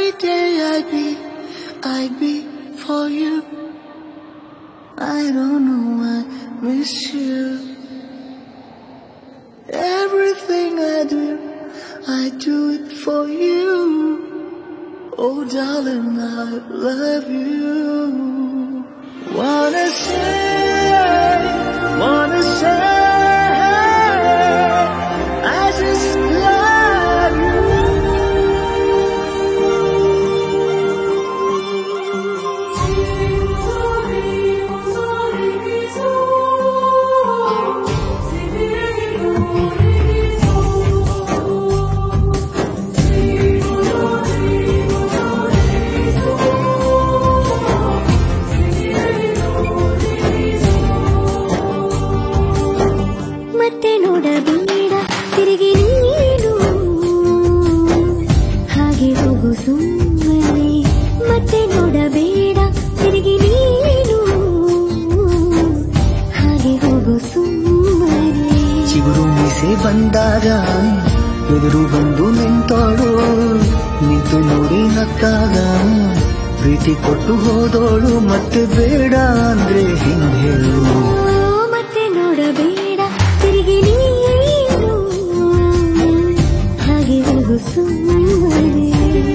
Every day I'd be, I'd be for you. I don't know, I miss you. Everything I do, I do it for you. Oh, darling, I love you. Wanna say, wanna say, I just love ಮತ್ತೆ ನೋಡಬೇಡ ತಿರುಗಿ ನೀನು ಹಾಗೆ ಹೋಗು ಸುಮ್ಮನೆ ಮತ್ತೆ ನೋಡಬೇಡ ತಿರುಗಿ ನೀನು ಹಾಗೆ ಹೋಗು ಸುಮ್ಮನೆ ಚಿಗುರು ಮೀಸೆ ಬಂದಾಗ ಎದುರು ಬಂದು ನಿಂತೋಳು ನಿಂತು ನೋಡಿ ನಕ್ಕಾಗ ಪ್ರೀತಿ ಕೊಟ್ಟು ಹೋದೋಳು ಮತ್ತೆ ಬೇಡ ಅಂದ್ರೆ ಹಿಂಗ್ ಹೇಳು ಮತ್ತೆ ನೋಡಬೇಡ ತಿರುಗಿ ನೀನು ಹಾಗೆ ಹೋಗು ಸುಮ್ಮನೆ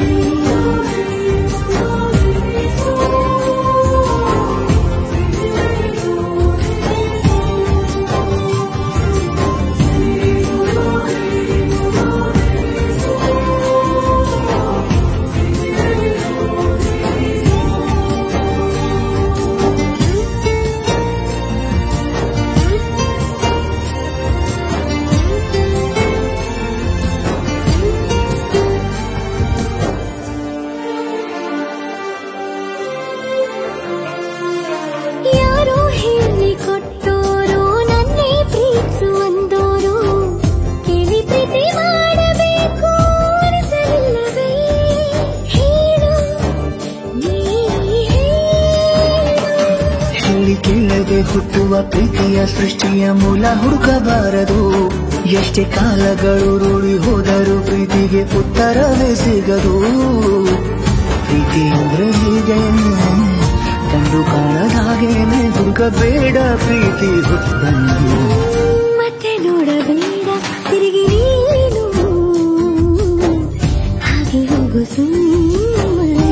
ಯಾರೋ ಹೇಳಿ ಕೊಟ್ಟೋರು ನನ್ನೇ ಪ್ರೀತಿಸುವಂದೋರು ಕೇಳಿ ಪ್ರೀತಿ ಮಾಡಬೇಕು ಅನಿಸಲಿಲ್ಲವೇ ಹೇಳು ನೀ ಹೇಳು ಹೇಳಿ ಕೇಳದೆ ಹುಟ್ಟುವ ಪ್ರೀತಿಯ ಸೃಷ್ಟಿಯ ಮೂಲ ಹುಡುಕಬಾರದು ಎಷ್ಟೇ ಕಾಲಗಳು ರೂಢಿ ಹೋದರೂ ಪ್ರೀತಿಗೆ ಉತ್ತರವೇ ಸಿಗದು ಪ್ರೀತಿ ಅಂದ್ರೆ ಹೀಗೇನೆ ಕಂಡು ಕಾಣದ ಹಾಗೇನೆ ಹುಡುಕಬೇಡ ಪ್ರೀತಿ ಹುಟ್ಟಂದು ಮತ್ತೆ ನೋಡಬೇಡ ತಿರುಗಿ ನೀನು ಹಾಗೆ ಹೋಗು ಸುಮ್ಮನೆ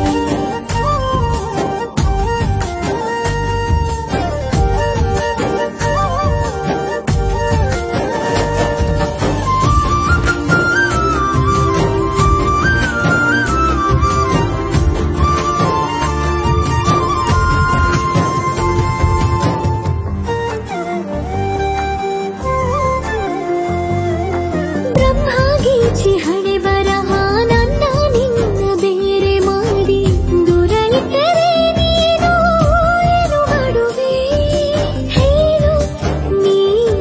ಬ್ರಹ್ಮಗೀಚಿ ಹಣೆ ಬರಹ ನನ್ನ ನಿನ್ನ ಬೇರೆ ಮಾಡಿ ದೂರ ಇಟ್ಟರೆ ನೀನು ಏನು ಮಾಡುವೆ ಹೇಳು ನೀ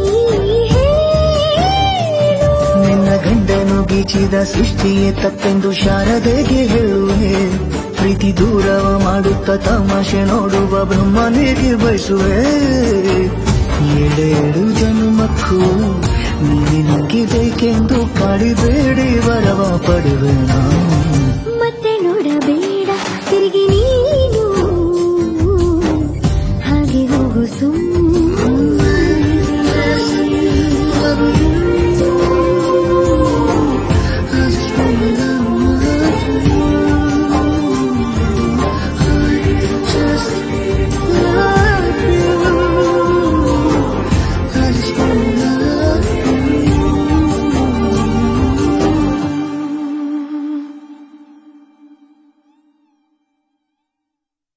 ಹೇಳು ನಿನ್ನ ಗಂಡನು ಗೀಚಿದ ಸೃಷ್ಟಿಯೇ ತಪ್ಪೆಂದು ಶಾರದೆಗೆ ಹೇಳುವೆ ಪ್ರೀತಿ ದೂರವ ಮಾಡುತ್ತ ತಮಾಷೆ ನೋಡುವ ಬ್ರಹ್ಮನಿಗೆ ಬಯಸುವೆ ಏಳೇಳು ಜನ್ಮಕ್ಕೂ ನೀನೆ ನಂಗೆ ಬೇಕೆಂದು ಕಾಡಿಬೇಡಿ ವರವ ಪಡುವೆ ನಾನು ಮತ್ತೆ ನೋಡಬೇಡ ತಿರುಗಿ ನೀನು ಹಾಗೆ ಹೋಗು ಸುಮ್ಮನೆ